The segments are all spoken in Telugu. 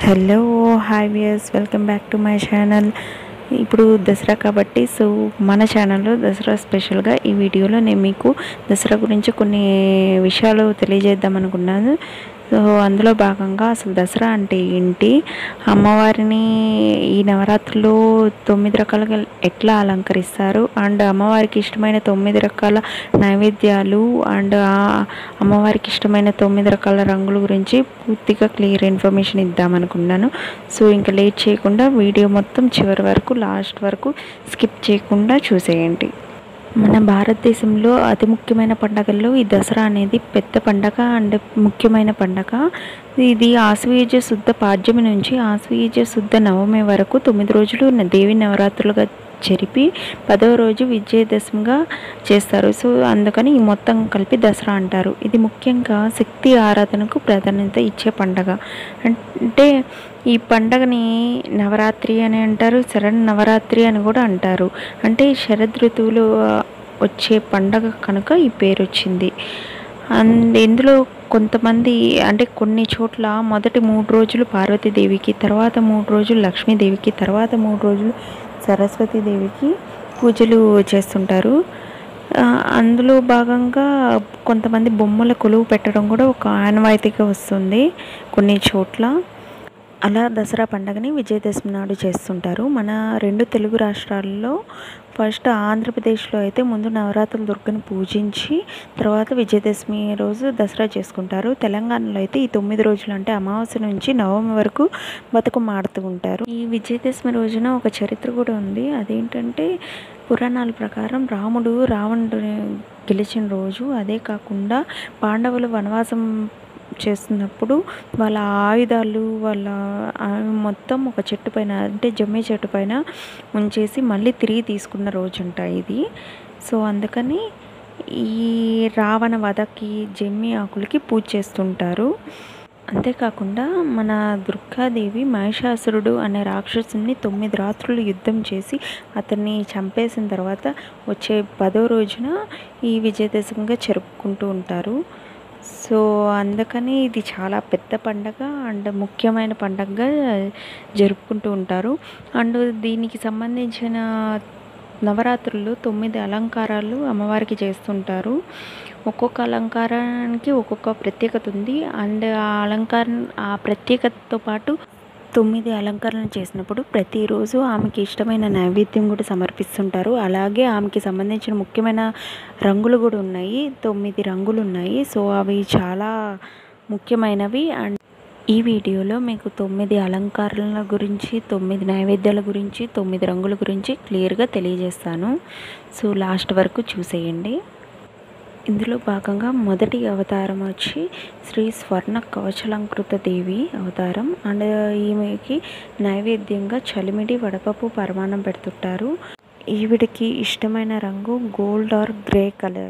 hello hi viewers welcome back to my channel ఇప్పుడు దసరా కాబట్టి సో మన ఛానల్లో దసరా స్పెషల్గా ఈ వీడియోలో నేను మీకు దసరా గురించి కొన్ని విషయాలు తెలియజేద్దాం అనుకున్నాను సో అందులో భాగంగా అసలు దసరా అంటే ఏంటి అమ్మవారిని ఈ నవరాత్రులు తొమ్మిది రకాలుగా ఎట్లా అలంకరిస్తారు అండ్ అమ్మవారికి ఇష్టమైన తొమ్మిది రకాల నైవేద్యాలు అండ్ ఆ అమ్మవారికి ఇష్టమైన తొమ్మిది రకాల రంగుల గురించి పూర్తిగా క్లియర్ ఇన్ఫర్మేషన్ ఇద్దామనుకున్నాను సో ఇంకా లేట్ చేయకుండా వీడియో మొత్తం చివరి వరకు లాస్ట్ వరకు స్కిప్ చేయకుండా చూసేయండి మన భారతదేశంలో అతి ముఖ్యమైన పండగల్లో ఈ దసరా అనేది పెద్ద పండగ అండ్ ముఖ్యమైన పండగ ఇది ఆశ్వయుజ శుద్ధ పాడ్యమి నుంచి ఆశ్వయుజ శుద్ధ నవమి వరకు తొమ్మిది రోజులు న- దేవి నవరాత్రులుగా జరిపి పదవ రోజు విజయదశమిగా చేస్తారు సో అందుకని ఈ మొత్తం కలిపి దసరా అంటారు ఇది ముఖ్యంగా శక్తి ఆరాధనకు ప్రాధాన్యత ఇచ్చే పండగ అంటే ఈ పండగని నవరాత్రి అని అంటారు శరణ్ నవరాత్రి అని కూడా అంటారు అంటే శరద్ ఋతువులో వచ్చే పండగ కనుక ఈ పేరు వచ్చింది అండ్ ఇందులో కొంతమంది అంటే కొన్ని చోట్ల మొదటి మూడు రోజులు పార్వతీదేవికి తర్వాత మూడు రోజులు లక్ష్మీదేవికి తర్వాత మూడు రోజులు సరస్వతీదేవికి పూజలు చేస్తుంటారు ఆ, అందులో భాగంగా కొంతమంది బొమ్మల కొలువు పెట్టడం కూడా ఒక ఆనవాయితీగా వస్తుంది కొన్ని చోట్ల అలా దసరా పండగని విజయదశమి నాడు చేస్తుంటారు మన రెండు తెలుగు రాష్ట్రాల్లో ఫస్ట్ ఆంధ్రప్రదేశ్లో అయితే ముందు నవరాత్రుల దుర్గను పూజించి తర్వాత విజయదశమి రోజు దసరా చేసుకుంటారు తెలంగాణలో అయితే ఈ తొమ్మిది రోజులు అంటే అమావాస్య నుంచి నవమి వరకు బతుకమ్మ ఆడుతూ ఉంటారు ఈ విజయదశమి రోజున ఒక చరిత్ర కూడా ఉంది అదేంటంటే పురాణాల ప్రకారం రాముడు రావణుడిని గెలిచిన రోజు అదే కాకుండా పాండవులు వనవాసం చేస్తున్నప్పుడు వాళ్ళ ఆయుధాలు వాళ్ళ ఆ మొత్తం ఒక చెట్టు పైన అంటే జమ్మి చెట్టు పైన ఉంచేసి మళ్ళీ తిరిగి తీసుకున్న రోజు అంట ఇది సో అందుకని ఈ రావణ వధకి జమ్మి ఆకులకి పూజ చేస్తుంటారు అంతేకాకుండా మన దుర్గాదేవి మహిషాసురుడు అనే రాక్షసుని తొమ్మిది రాత్రులు యుద్ధం చేసి అతన్ని చంపేసిన తర్వాత వచ్చే పదో రోజున ఈ విజయదశమిగా జరుపుకుంటూ ఉంటారు సో అందుకని ఇది చాలా పెద్ద పండగ అండ్ ముఖ్యమైన పండగగా జరుపుకుంటూ ఉంటారు అండ్ దీనికి సంబంధించిన నవరాత్రులు తొమ్మిది అలంకారాలు అమ్మవారికి చేస్తుంటారు ఒక్కొక్క అలంకారానికి ఒక్కొక్క ప్రత్యేకత ఉంది అండ్ ఆ అలంకారం ఆ ప్రత్యేకతతో పాటు తొమ్మిది అలంకరణ చేసినప్పుడు ప్రతిరోజు ఆమెకి ఇష్టమైన నైవేద్యం కూడా సమర్పిస్తుంటారు అలాగే ఆమెకి సంబంధించిన ముఖ్యమైన రంగులు కూడా ఉన్నాయి తొమ్మిది రంగులు ఉన్నాయి సో అవి చాలా ముఖ్యమైనవి అండ్ ఈ వీడియోలో మీకు తొమ్మిది అలంకారాల గురించి తొమ్మిది నైవేద్యాల గురించి తొమ్మిది రంగుల గురించి క్లియర్గా తెలియజేస్తాను సో లాస్ట్ వరకు చూసేయండి ఇందులో భాగంగా మొదటి అవతారం వచ్చి శ్రీ స్వర్ణ కవచలంకృత దేవి అవతారం అండ్ ఈమెకి నైవేద్యంగా చలిమిడి వడపప్పు పరమాణం పెడుతుంటారు ఈవిడికి ఇష్టమైన రంగు gold or grey colour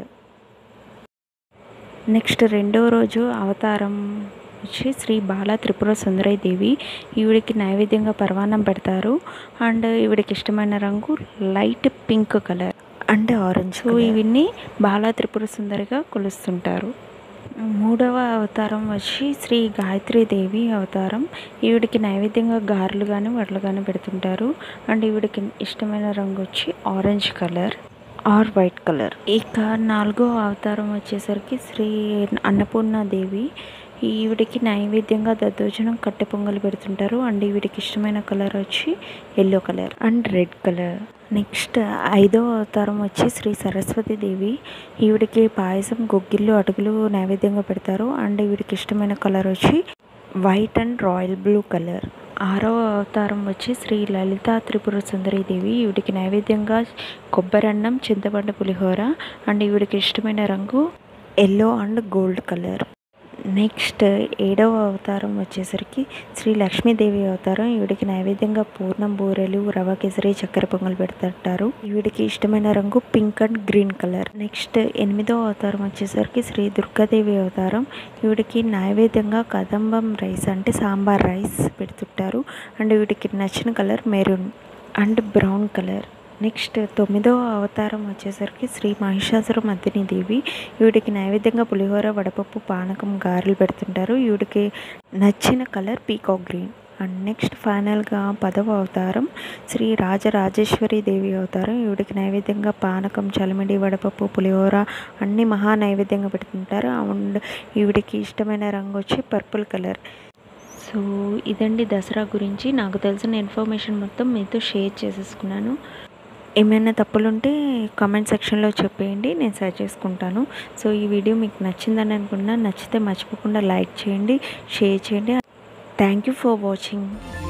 next రెండో రోజు అవతారం వచ్చి శ్రీ బాల త్రిపుర సుందరై దేవి ఈవిడికి నైవేద్యంగా పరమాన్నం పెడతారు అండ్ ఈవిడికి ఇష్టమైన రంగు light pink colour and orange so ఇవన్నీ బాల త్రిపుర సుందరిగా కొలుస్తుంటారు మూడవ అవతారం వచ్చి శ్రీ గాయత్రి దేవి అవతారం ఈవిడికి నైవేద్యంగా గారెలు కానీ వడలు కానీ పెడుతుంటారు అండ్ ఈవిడికి ఇష్టమైన రంగు వచ్చి orange colour or white colour ఇక నాలుగో అవతారం వచ్చేసరికి శ్రీ అన్నపూర్ణ దేవి ఈవిడికి నైవేద్యంగా దద్దోజనం కట్టె పొంగలు పెడుతుంటారు అండ్ ఈవిడికి ఇష్టమైన కలర్ వచ్చి yellow colour and red colour next ఐదో అవతారం వచ్చి శ్రీ సరస్వతి దేవి ఈవిడికి పాయసం గొగ్గిళ్ళు అటుకులు నైవేద్యంగా పెడతారు అండ్ ఈవిడికి ఇష్టమైన కలర్ వచ్చి white and royal blue colour ఆరవ అవతారం వచ్చి శ్రీ లలితా త్రిపుర సుందరి దేవి ఈవిడికి నైవేద్యంగా కొబ్బరన్నం చింతపండు పులిహోర అండ్ ఈవిడికి ఇష్టమైన రంగు yellow and gold colour next ఏడవ అవతారం వచ్చేసరికి శ్రీ లక్ష్మీదేవి అవతారం ఈవిడికి నైవేద్యంగా పూర్ణం బూరెలు రవ కేసరి చక్కెర పొంగల్ పెడతారు ఈవిడికి ఇష్టమైన రంగు pink and green colour next ఎనిమిదవ అవతారం వచ్చేసరికి శ్రీ దుర్గాదేవి అవతారం ఈవిడికి నైవేద్యంగా కదంబం రైస్ అంటే సాంబార్ రైస్ పెడుతుంటారు అండ్ వీటికి నచ్చిన colour maroon and brown colour next తొమ్మిదో అవతారం వచ్చేసరికి శ్రీ మహిషాసుర మర్దిని దేవి ఈవిడికి నైవేద్యంగా పులిహోర వడపప్పు పానకం గారెలు పెడుతుంటారు ఈవిడికి నచ్చిన colour peacock green and next ఫైనల్గా పదవ అవతారం శ్రీ రాజరాజేశ్వరి దేవి అవతారం ఈవిడికి నైవేద్యంగా పానకం చలిమిడి వడపప్పు పులిహోర అన్ని మహా నైవేద్యంగా పెడుతుంటారు అండ్ ఈవిడికి ఇష్టమైన రంగు వచ్చి పర్పుల్ కలర్ సో ఇదండి దసరా గురించి నాకు తెలిసిన ఇన్ఫర్మేషన్ మొత్తం మీతో షేర్ చేసేసుకున్నాను ఏమైనా తప్పులుంటే కామెంట్ సెక్షన్లో చెప్పేయండి నేను సరి చేసుకుంటాను సో ఈ వీడియో మీకు నచ్చిందని అనుకున్నా నచ్చితే మర్చిపోకుండా లైక్ చేయండి షేర్ చేయండి థ్యాంక్ యూ ఫర్ వాచింగ్